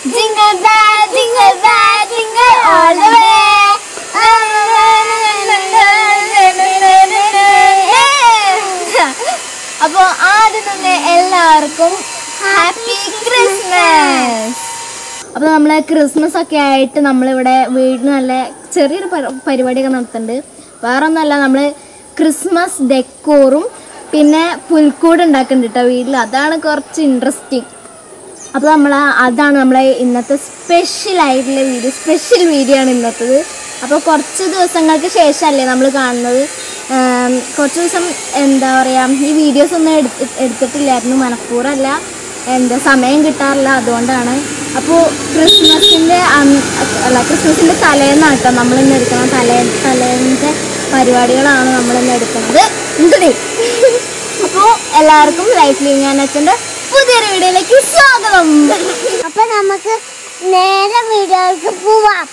Jingle bell, jingle bell, jingle all the way. അപ്പോ ആദ്യം തന്നെ എല്ലാവർക്കും ഹാപ്പി ക്രിസ്മസ് അപ്പൊ നമ്മളെ ക്രിസ്മസ് ഒക്കെ ആയിട്ട് നമ്മളിവിടെ വീടിന് നല്ല ചെറിയൊരു പരി- പരിപാടിയൊക്കെ നടത്തുന്നുണ്ട് വേറെ ഒന്നല്ല നമ്മള് ക്രിസ്മസ് ഡെക്കോറും പിന്നെ പുൽക്കൂട് ഉണ്ടാക്കുന്നുണ്ട് കേട്ടോ വീട്ടിൽ അതാണ് കുറച്ച് ഇൻട്രസ്റ്റിംഗ് അപ്പോൾ നമ്മൾ അതാണ് നമ്മളെ ഇന്നത്തെ സ്പെഷ്യൽ ആയിട്ടുള്ള വീഡിയോ സ്പെഷ്യൽ വീഡിയോ ആണ് ഇന്നത്തത് അപ്പോൾ കുറച്ച് ദിവസങ്ങൾക്ക് ശേഷമല്ലേ നമ്മൾ കാണുന്നത് ആം, കുറച്ച് ദിവസം എന്താ പറയുക ഈ വീഡിയോസ് ഒന്നും എടുത്ത് എടുത്തിട്ടില്ലായിരുന്നു മനഃപൂർവ്വമല്ല എന്താ സമയം കിട്ടാറില്ല അതുകൊണ്ടാണ് അപ്പോൾ ക്രിസ്മസിൻ്റെ അല്ല ക്രിസ്മസിൻ്റെ തലേന്നാണ് കേട്ടോ നമ്മളിന്ന് എടുക്കണം തലേ തലേന്നത്തെ പരിപാടികളാണ് നമ്മളിന്ന് എടുക്കുന്നത് എന്തിനേ അപ്പോൾ എല്ലാവർക്കും ലൈഫ് ലിവിങ് ആൻഡ് അച്ഛൻ്റെ പുതിയൊരു വീഡിയോയിലേക്ക് സ്വാഗതം അപ്പൊ നമുക്ക് നേരെ വീഡിയോക്ക് പോവാം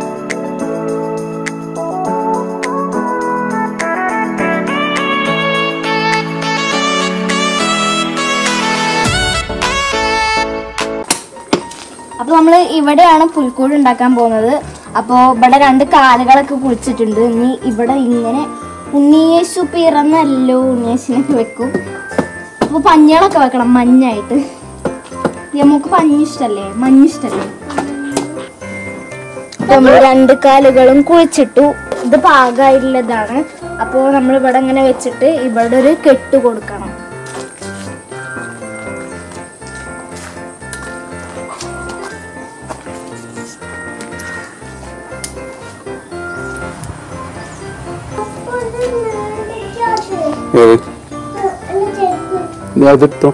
അപ്പോൾ നമ്മൾ ഇവിടെയാണ് പുൽക്കൂട് ഉണ്ടാക്കാൻ പോകുന്നത് അപ്പോൾ ഇവിടെ രണ്ട് കാലുകളൊക്കെ കുളിച്ചിട്ടുണ്ട് ഇനി ഇവിടെ ഇങ്ങനെ ഉണ്ണിയേശു പിറന്നല്ലോ ഉണ്ണിയേശുനൊക്കെ വെക്കും അപ്പോൾ പഞ്ഞികളൊക്കെ വെക്കണം മഞ്ഞായിട്ട് നമുക്ക് പഞ്ഞി ഇഷ്ടല്ലേ മഞ്ഞ ഇഷ്ടല്ലേ നമ്മൾ രണ്ട് കാലുകളും കുഴിച്ചിട്ടു ഇത് പാകമായിട്ടുള്ളതാണ് അപ്പോൾ നമ്മൾ ഇവിടെ ഇങ്ങനെ വെച്ചിട്ട് ഇവിടെ ഒരു കെട്ട് കൊടുക്കണം ഏത് അതെടുത്തോ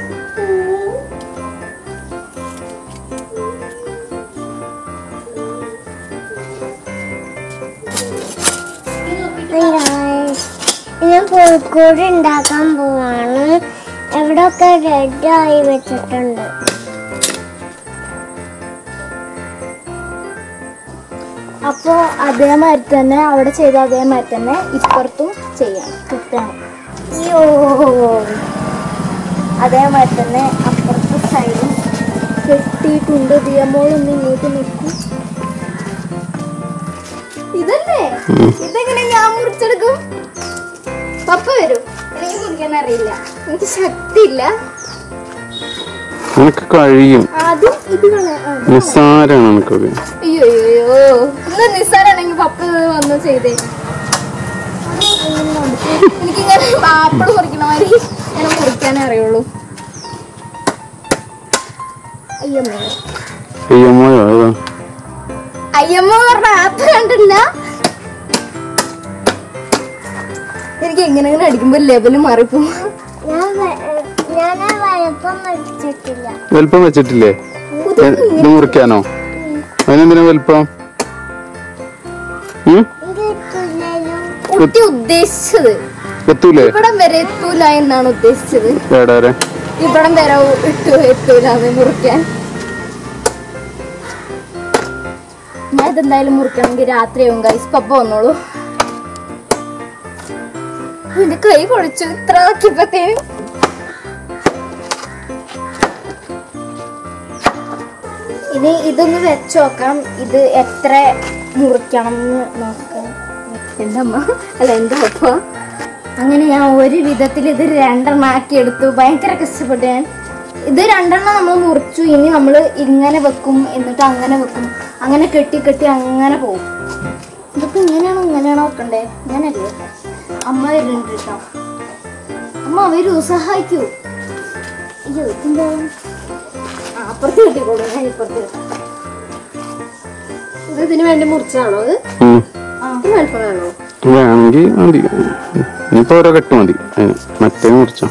ഇന്ന് പുൽക്കൂട് ഉണ്ടാക്കാൻ പോവാണ് എവിടൊക്കെ റെഡ് ആയി വെച്ചിട്ടുണ്ട് അപ്പോൾ അതേമാതിരി തന്നെ അവിടെ ചെയ്ത അതേമാതിരി തന്നെ ഇപ്പുറത്തും ചെയ്യാം കിട്ടണം അയ്യോ അതേമാതിരി തന്നെ അപ്പുറത്തെ സൈഡും കെട്ടിയിട്ടുണ്ട് ദിയമോളൊന്ന് ഇങ്ങോട്ട് നിൽക്കും ഇതല്ലേ ഇതെങ്ങനെ ഞാൻ മുറിച്ചെടുക്കും പപ്പ വരും എനിക്ക് മുറിക്കാൻ അറിയില്ല എനിക്ക് ശക്തിയില്ല നിനക്ക് കഴിയും ആദ്യം ഇത് കളയാ ആ, ഇത് നിസ്സാരാണ് നിനക്കൊക്കെ അയ്യോ അയ്യോ ഇന്ന് നിസ്സാരാണെങ്കിൽ പപ്പ ഇത് വന്ന് ചെയ്തേ എനിക്കിങ്ങനെ ആപ്പിൾ മുറിക്കണ മാതിരി ഇങ്ങനെ മുറിക്കാനേ അറിയുള്ളൂ അയ്യമ്മേ അയ്യമ്മയോ അതാ അയ്യമ്മ പറഞ്ഞ ആപ്പ് കണ്ടില്ല എനിക്ക് എങ്ങനെ എങ്ങനെ അടിക്കുമ്പോ ലെവല് മാറിപ്പോവും ഞാൻ വ- ഞാൻ ആ വലുപ്പം വെച്ചിട്ടില്ല വലുപ്പം വെച്ചിട്ടില്ലേ എ- ഇത് മുറിക്കാനോ അതിനെന്തിനാ വലുപ്പം ഉം? ഇത് തുന്നലും കുട്ടി ഉദ്ദേശിച്ചത് എത്തൂലേ ഇവിടം വരെ എത്തൂല എന്നാണ് ഉദ്ദേശിച്ചത് എവിടെ വരെ ഇവിടം വരെ ഇട്ടു എത്തൂല അത് മുറിക്കാൻ ഞാൻ ഇതെന്തായാലും മുറിക്കണമെങ്കിൽ രാത്രിയാവും ഗൈസ് പപ്പ വന്നോളൂ എന്റെ കൈ പൊളിച്ചു ഇത്ര ആക്കിയപ്പോഴത്തേനും ഇനി ഇതൊന്ന് വെച്ച് നോക്കാം ഇത് എത്ര മുറിക്കണം എന്ന് നോക്കാം എൻ്റെ അമ്മ അല്ല എൻ്റെ പപ്പ അങ്ങനെ ഞാൻ ഒരു വിധത്തിൽ ഇത് രണ്ടെണ്ണം ആക്കി എടുത്തു ഭയങ്കര കഷ്ടപ്പെട്ടു ഞാൻ ഇത് രണ്ടെണ്ണം നമ്മൾ മുറിച്ചു ഇനി നമ്മൾ ഇങ്ങനെ വെക്കും എന്നിട്ട് അങ്ങനെ വെക്കും അങ്ങനെ കെട്ടി കെട്ടി അങ്ങനെ പോകും ഇതൊക്കെ ഇങ്ങനെയാണോ ഇങ്ങനെയാണോ വെക്കണ്ടേ ഇങ്ങനല്ലേ അമ്മ വരുന്നുണ്ട് കേട്ടോ അമ്മ വരൂ സഹായിക്കൂ അയ്യോ എന്താ ആ അപ്പുറത്ത് കെട്ടിക്കോളൂ ഞാൻ ഇപ്പുറത്ത് കെട്ടാം ഇത് ഇതിന് വേണ്ടി മുറിച്ചാണോ അത് ഉം. ഇത് വലിപ്പമാണോ വേണമെങ്കിൽ മതി ഇനിയിപ്പോ ഓരോ കെട്ട് മതി അതിന് മറ്റേ മുറിച്ചോ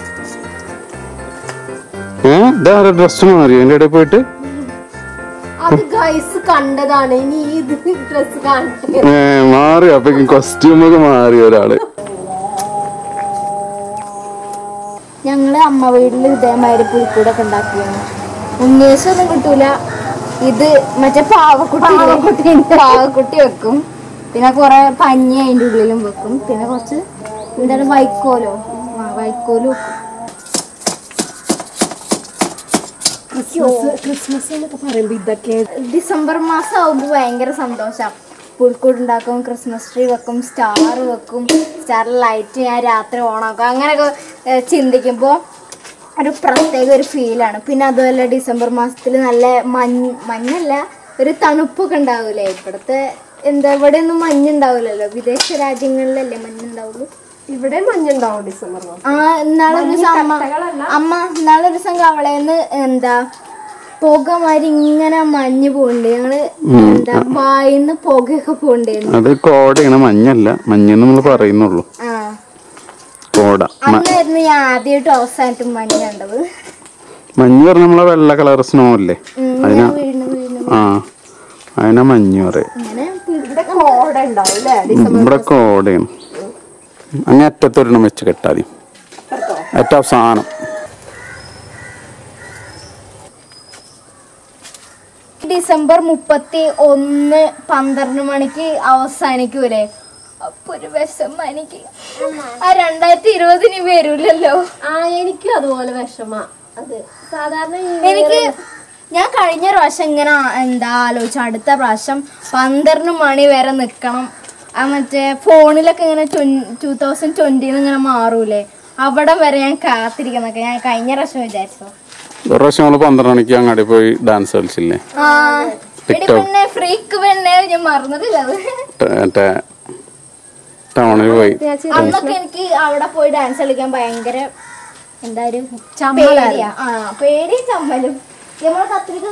ഏ ഇതാ ഡ്രസ് മാറിയോ എന്റെ ഇടയിൽ പോയിട്ട് അത് ഗൈസ് കണ്ടതാണ് ഇനി ഈ ഇത് ഡ്രസ് കാണിട്ട് ഏ മാറി അപ്പൊ കോസ്റ്റ്യൂമൊക്കെ മാറി ഒരാള് ഞങ്ങള് അമ്മ വീട്ടിൽ ഇതേമാതിരി പുൽക്കൂടൊക്കെ ഉണ്ടാക്കിയാണ് ഉണ്ണീസൊന്നും കിട്ടൂല ഇത് മറ്റേ പാവക്കുട്ടി പാവക്കുട്ടി വെക്കും പിന്നെ കുറെ പഞ്ഞി അതിൻ്റെ ഉള്ളിലും വെക്കും പിന്നെ കുറച്ച് എന്താണ് വൈക്കോലോ ആ വൈക്കോലും വെക്കും ക്രിസ്മസ് ക്രിസ്മസ് എന്നൊക്കെ പറയുമ്പോ ഇതൊക്കെ ഡിസംബർ മാസം ആകുമ്പോൾ ഭയങ്കര സന്തോഷം പുൽക്കൂട് ഉണ്ടാക്കും ക്രിസ്മസ് ട്രീ വെക്കും സ്റ്റാർ വെക്കും സ്റ്റാറിൽ ലൈറ്റ് ഞാൻ രാത്രി ഓണാക്കും അങ്ങനെയൊക്കെ ഏഹ്, ചിന്തിക്കുമ്പോൾ ഒരു പ്രത്യേക ഒരു ഫീലാണ് പിന്നെ അതുപോലെ ഡിസംബർ മാസത്തിൽ നല്ല മഞ്ഞ് മഞ്ഞല്ല ഒരു തണുപ്പൊക്കെ ഉണ്ടാവൂലേ ഇവിടുത്തെ എന്താ ഇവിടെ ഒന്നും മഞ്ഞുണ്ടാവില്ലല്ലോ വിദേശ രാജ്യങ്ങളിലല്ലേ മഞ്ഞുണ്ടാവുള്ളൂ ഇവിടെ മഞ്ഞുണ്ടാവും ഡിസംബർ മാസം ആ ഇന്നാളെ ഒരു ദിവസം അമ്മ അമ്മ ഇന്നാളെ ഒരു ദിവസം കവളേന്ന് എന്താ പുക മാതിരി ഇങ്ങനെ മഞ്ഞ് പോണ്ട് ഞങ്ങള് എന്താ വായിന്ന് പുകയൊക്കെ പോണ്ടായിരുന്നു അത് കോടയാണ് മഞ്ഞല്ല മഞ്ഞെന്ന് നമ്മൾ പറയുന്നുള്ളൂ ആ കോട മ- അന്നായിരുന്നു ഞാൻ ആദ്യമായിട്ടും അവസാനമായിട്ടും മഞ്ഞ് കണ്ടത് മഞ്ഞ് പറഞ്ഞ നമ്മളെ വെള്ള കളർ സ്നോ അല്ലേ ഉം, അതിനാ ഇങ്ങനെ വീണ് വീണ് ആ അതിനാ മഞ്ഞ് പറയും ഇങ്ങനെ ഇവിടെ കോട ഉണ്ടാവും അല്ലേ ഇവിടെ കോടയാണ് അങ്ങ് അറ്റത്തൊരെണ്ണം വെച്ച് കെട്ടാതി ഏറ്റവും അവസാനം ഡിസംബർ മുപ്പത്തി ഒന്ന് പന്ത്രണ്ട് മണിക്ക് അവസാനിക്കൂലേ അപ്പൊ ഒരു വിഷമം എനിക്ക് ആ രണ്ടായിരത്തി ഇരുപതിന് വരൂലല്ലോ ആ എനിക്കും അതുപോലെ വിഷമ അത് സാധാരണ ഈ എനിക്ക് ഞാൻ കഴിഞ്ഞ പ്രാവശ്യം ഇങ്ങനെ എന്താ ആലോചിച്ചു അടുത്ത പ്രാവശ്യം പന്ത്രണ്ട് മണി വരെ നിൽക്കണം ആ മറ്റേ ഫോണിലൊക്കെ ഇങ്ങനെ ടു തൗസൻഡ് ട്വന്റിന്ന് ഇങ്ങനെ മാറൂലേ അവിടെ വരെ ഞാൻ കാത്തിരിക്കുന്നൊക്കെ ഞാൻ കഴിഞ്ഞ പ്രാവശ്യം വിചാരിച്ചു ഒരു പ്രാവശ്യം നമ്മൾ പന്ത്രണ്ട് മണിക്ക് അങ്ങാടി പോയി ഡാൻസ് കളിച്ചില്ലേ ആ എടി പെണ്ണെ ഫ്രീക്ക് പെണ്ണെ ഞാൻ മറന്നിട്ടില്ല അത് ടെ- മറ്റേ ടൗണിൽ പോയി അന്നൊക്കെ എനിക്ക് അവിടെ പോയി ഡാൻസ് കളിക്കാൻ ഭയങ്കര എന്താ ഒരു ചമ്മലായിരുന്നു. പേടിയാ. ആ പേടിയും ചമ്മലും നമ്മളെ കത്തിരിക്ക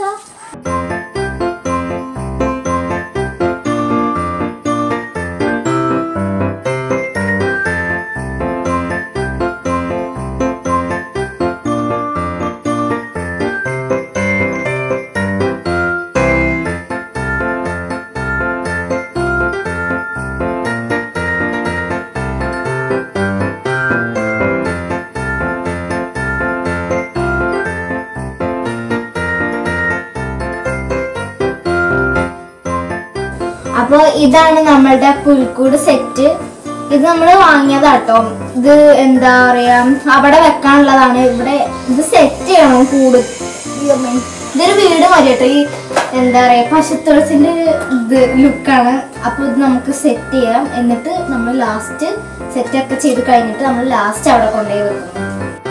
അപ്പൊ ഇതാണ് നമ്മളുടെ പുൽക്കൂട് സെറ്റ് ഇത് നമ്മൾ വാങ്ങിയതാട്ടോ ഇത് എന്താ പറയാ അവിടെ വെക്കാനുള്ളതാണ് ഇവിടെ ഇത് സെറ്റ് ചെയ്യണം കൂട് ഈ അമ്മേ. ഇതൊരു വീട് മതി കേട്ടോ ഈ എന്താ പറയാ പശുത്തുളസിന്റെ ഇത് ലുക്കാണ് അപ്പൊ ഇത് നമുക്ക് സെറ്റ് ചെയ്യാം എന്നിട്ട് നമ്മൾ ലാസ്റ്റ് സെറ്റ് ഒക്കെ ചെയ്ത് കഴിഞ്ഞിട്ട് നമ്മൾ ലാസ്റ്റ് അവിടെ കൊണ്ടുപോയി വെക്കും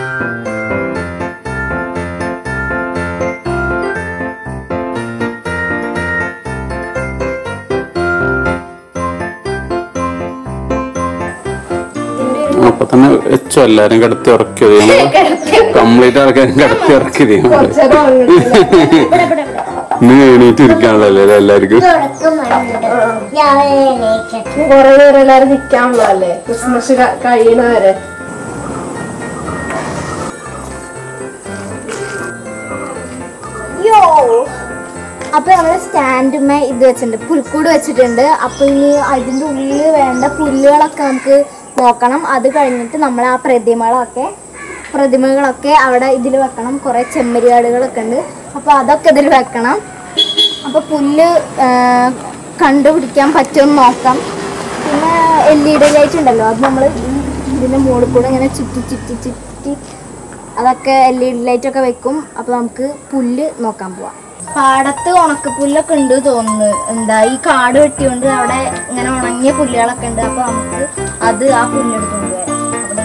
അപ്പൊ തന്നെ വെച്ചു എല്ലാരും കിടത്തി ഉറക്കിയത് കംപ്ലീറ്റ് ആൾക്കാരും കിടത്തി ഉറക്കിയത് ഇവിടെ ഇവിടെ ഇവിടെ ഇന്ന് എണീറ്റ് ഇരിക്കാനുള്ളല്ലേ എല്ലാവർക്കും തുടക്കം മഴയുണ്ട് ഞാൻ എണീക്കട്ടെ കുറെ നേരം എല്ലാരും നിക്കാനുള്ളതല്ലേ ക്രിസ്മസ് ക- കഴിയണവരെ യോ അപ്പൊ നമ്മള് സ്റ്റാൻഡുമേ ഇത് വെച്ചിട്ടുണ്ട് പുൽക്കൂട് വെച്ചിട്ടുണ്ട് അപ്പൊ ഇനി അതിന്റെ ഉള്ളിൽ വേണ്ട പുല്ലുകളൊക്കെ നമുക്ക് നോക്കണം അത് കഴിഞ്ഞിട്ട് നമ്മൾ ആ പ്രതിമകളൊക്കെ പ്രതിമകളൊക്കെ അവിടെ ഇതിൽ വെക്കണം കുറെ ചെമ്മരിയാടുകളൊക്കെ ഉണ്ട് അപ്പൊ അതൊക്കെ ഇതിൽ വെക്കണം അപ്പൊ പുല്ല് ആ, കണ്ടുപിടിക്കാൻ പറ്റുമെന്ന് നോക്കാം പിന്നെ എൽ ഇ ഡി ലൈറ്റ് ഉണ്ടല്ലോ അത് നമ്മൾ ഇതിന്റെ മുകളിൽ കൂടെ ഇങ്ങനെ ചുറ്റി ചുറ്റി ചുറ്റി അതൊക്കെ എൽ ഇ ഡി ലൈറ്റ് ഒക്കെ വെക്കും അപ്പൊ നമുക്ക് പുല്ല് നോക്കാൻ പോവാം പാടത്ത് ഉണക്കപ്പുല്ലൊക്കെ ഉണ്ട് തോന്നുന്നു എന്താ ഈ കാട് വെട്ടിയോണ്ട് അവിടെ ഇങ്ങനെ ഉണങ്ങിയ പുല്ലുകളൊക്കെ ഉണ്ട് അപ്പൊ നമുക്ക് അത് ആ പുല്ലെടുത്തോണ്ട് വരാം അവിടെ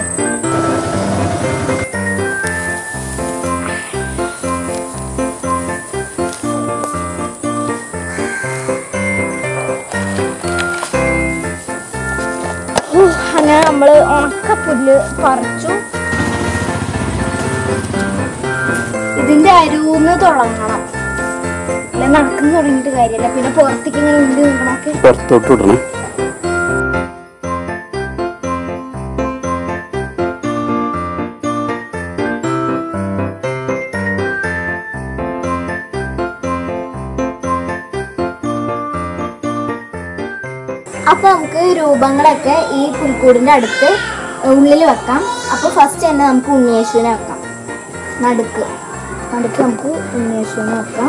ഹൂ, അങ്ങനെ നമ്മള് ഉണക്കപ്പുല്ല് പറിച്ചു ഇതിന്റെ അരൂന്ന് തുടങ്ങണം അല്ല നടക്കുന്ന തുടങ്ങിയിട്ട് കാര്യമല്ല പിന്നെ പുറത്തേക്ക് ഇങ്ങനെ ഉള്ളി നിൽക്കണൊക്കെ പുറത്തോട്ട് വിടണേ അപ്പൊ നമുക്ക് രൂപങ്ങളൊക്കെ ഈ പുൽക്കൂടിന്റെ അടുത്ത് ഉള്ളിൽ വെക്കാം അപ്പൊ ഫസ്റ്റ് തന്നെ നമുക്ക് ഉണ്ണിയേശുവിനെ വെക്കാം നടുക്ക് നടുക്ക് നമുക്ക് ഉണ്ണിയേശുവിനെ വെക്കാം